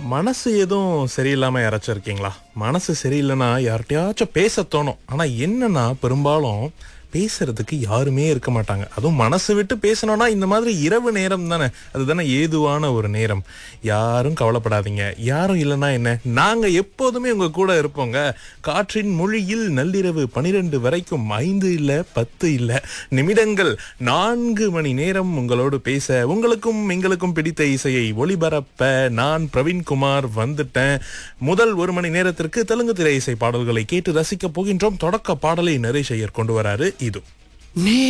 மனசு எதுவும் சரியில்லாம யாராச்சும் இருக்கீங்களா மனசு சரியில்லைன்னா யார்கிட்டயாச்சும் பேச தோணும் ஆனா என்னன்னா பெரும்பாலும் பேசுறதுக்கு யாருமே இருக்க மாட்டாங்க அதுவும் மனசு விட்டு பேசணும்னா இந்த மாதிரி இரவு நேரம் தானே அதுதானே ஏதுவான ஒரு நேரம் யாரும் கவலைப்படாதீங்க யாரும் இல்லைன்னா என்ன நாங்க எப்போதுமே உங்க கூட இருப்போங்க காற்றின் மொழியில் நள்ளிரவு பனிரெண்டு வரைக்கும் ஐந்து இல்ல பத்து இல்ல நிமிடங்கள் நான்கு மணி நேரம் உங்களோடு பேச உங்களுக்கும் எங்களுக்கும் பிடித்த இசையை ஒளிபரப்ப நான் பிரவீன்குமார் வந்துட்டேன் முதல் ஒரு மணி நேரத்திற்கு தெலுங்கு திரை இசை பாடல்களை கேட்டு ரசிக்க போகின்றோம் தொடக்க பாடலை நரேஷ் ஐயர் கொண்டு வராரு இது நீ